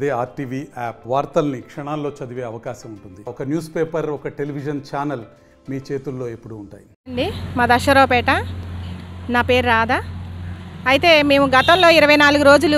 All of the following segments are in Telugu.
అదే ఆర్టీవీ యాప్ వార్తల్ని క్షణాల్లో చదివే అవకాశం ఉంటుంది ఒక న్యూస్ పేపర్ ఒక టెలివిజన్ ఛానల్ మీ చేతుల్లో ఎప్పుడూ ఉంటాయి అండి మా దశరావుపేట నా పేరు రాధా అయితే మేము గతంలో ఇరవై నాలుగు రోజులు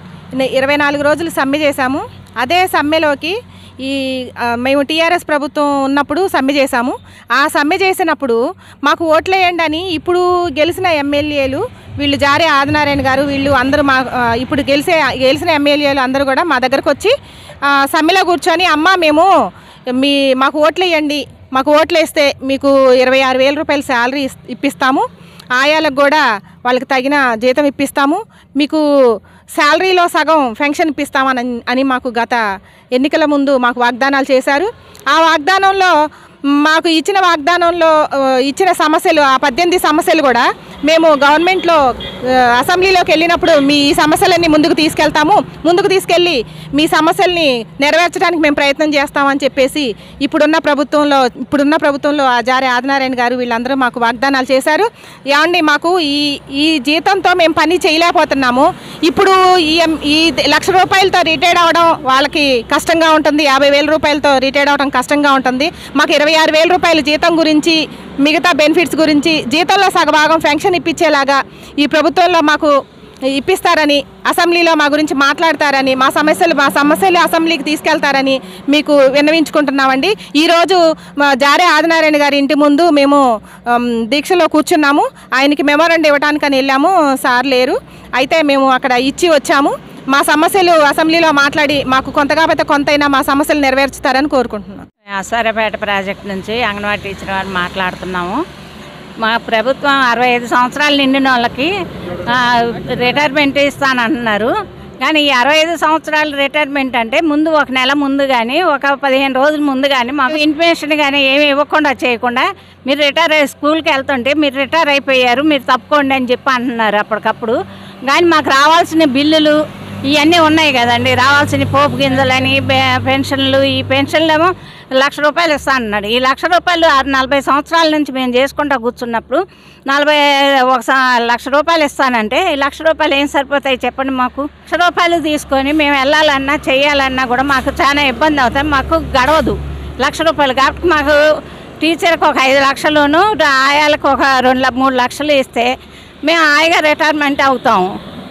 ఇరవై నాలుగు రోజులు సమ్మె చేశాము అదే సమ్మెలోకి ఈ ఆ, మేము టీఆర్ఎస్ ప్రభుత్వం ఉన్నప్పుడు సమ్మె చేశాము ఆ సమ్మె చేసినప్పుడు మాకు ఓట్లేయండి అని ఇప్పుడు గెలిచిన ఎమ్మెల్యేలు వీళ్ళు జారే ఆదినారాయణ గారు వీళ్ళు అందరూ మా ఆ, ఇప్పుడు గెలిసే గెలిచిన ఎమ్మెల్యేలు అందరూ కూడా మా దగ్గరకు వచ్చి ఆ, సమ్మెలో కూర్చొని అమ్మ మేము మీ మాకు ఓట్లు వేయండి మాకు ఓట్లు వేస్తే మీకు ఇరవై ఆరు వేల రూపాయల శాలరీ ఇస్- ఇప్పిస్తాము ఆయాలకు కూడా వాళ్ళకి తగిన జీతం ఇప్పిస్తాము మీకు శాలరీలో సగం పెన్షన్ ఇప్పిస్తామని అని మాకు గత ఎన్నికల ముందు మాకు వాగ్దానాలు చేశారు ఆ వాగ్దానంలో మాకు ఇచ్చిన వాగ్దానంలో ఆ, ఇచ్చిన సమస్యలు ఆ పద్దెనిమిది సమస్యలు కూడా మేము గవర్నమెంట్లో ఆ, అసెంబ్లీలోకి వెళ్ళినప్పుడు మీ సమస్యలన్నీ ముందుకు తీసుకెళ్తాము ముందుకు తీసుకెళ్ళి మీ సమస్యల్ని నెరవేర్చడానికి మేము ప్రయత్నం చేస్తామని చెప్పేసి ఇప్పుడున్న ప్రభుత్వంలో ఇప్పుడున్న ప్రభుత్వంలో ఆ జారే ఆదినారాయణ గారు వీళ్ళందరూ మాకు వాగ్దానాలు చేశారు ఏమండి మాకు ఈ ఈ జీతంతో మేము పని చేయలేకపోతున్నాము ఇప్పుడు ఈ ఎం- ఈ లక్ష రూపాయలతో రిటైర్డ్ అవ్వడం వాళ్ళకి కష్టంగా ఉంటుంది యాభై వేల రూపాయలతో రిటైర్డ్ అవ్వడం కష్టంగా ఉంటుంది మాకు ఇరవై ఆరు వేల రూపాయల జీతం గురించి మిగతా బెనిఫిట్స్ గురించి జీతంలో సగభాగం పెన్షన్ ఇప్పించేలాగా ఈ ప్రభుత్వంలో మాకు ఇప్పిస్తారని అసెంబ్లీలో మా గురించి మాట్లాడతారని మా సమస్యలు మా సమస్యలు అసెంబ్లీకి తీసుకెళ్తారని మీకు విన్నవించుకుంటున్నామండి ఈరోజు మా జారే ఆదినారాయణ గారి ఇంటి ముందు మేము ఆమ్, దీక్షలో కూర్చున్నాము ఆయనకి మెమోరండి ఇవ్వడానికని వెళ్ళాము సార్ లేరు అయితే మేము అక్కడ ఇచ్చి వచ్చాము మా సమస్యలు అసెంబ్లీలో మాట్లాడి మాకు కొంత కాకపోతే కొంతైనా మా సమస్యలు నెరవేర్చుతారని కోరుకుంటున్నాం అసారపేట ప్రాజెక్ట్ నుంచి అంగన్వాడీ టీచర్ వారు మాట్లాడుతున్నాము మా ప్రభుత్వం అరవై ఐదు సంవత్సరాలు నిండిన వాళ్ళకి ఆ, రిటైర్మెంట్ ఇస్తానంటున్నారు కానీ ఈ అరవై ఐదు సంవత్సరాలు రిటైర్మెంట్ అంటే ముందు ఒక నెల ముందు కానీ ఒక పదిహేను రోజుల ముందు కానీ మాకు ఇన్ఫర్మేషన్ కానీ ఏమి ఇవ్వకుండా చేయకుండా మీరు రిటైర్ అయ్యి స్కూల్కి వెళ్తుంటే మీరు రిటైర్ అయిపోయారు మీరు తప్పుకోండి అని చెప్పి అంటున్నారు అప్పటికప్పుడు కానీ మాకు రావాల్సిన బిల్లులు ఇవన్నీ ఉన్నాయి కదండి రావాల్సిన పోపు గింజలని బె- పెన్షన్లు ఈ పెన్షన్లు ఏమో లక్ష రూపాయలు ఇస్తా అన్నాడు ఈ లక్ష రూపాయలు ఆరు నలభై సంవత్సరాల నుంచి మేము చేసుకుంటా కూర్చున్నప్పుడు నలభై ఒక స- లక్ష రూపాయలు ఇస్తానంటే ఈ లక్ష రూపాయలు ఏం సరిపోతాయి చెప్పండి మాకు లక్ష రూపాయలు తీసుకొని మేము వెళ్ళాలన్నా చేయాలన్నా కూడా మాకు చాలా ఇబ్బంది అవుతాయి మాకు గడవదు లక్ష రూపాయలు కాబట్టి మాకు టీచర్కి ఒక ఐదు లక్షలును ఆయాలకు ఒక రెండు ల- మూడు లక్షలు ఇస్తే మేము హాయిగా రిటైర్మెంట్ అవుతాము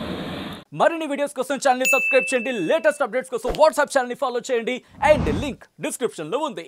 మరిన్ని వీడియోస్ కోసం ఛానల్ సబ్స్క్రైబ్ చేయండి లేటెస్ట్ అప్డేట్స్ కోసం వాట్సాప్ ఛానల్ ఫాలో చేయండి అండ్ లింక్ డిస్క్రిప్షన్ లో ఉంది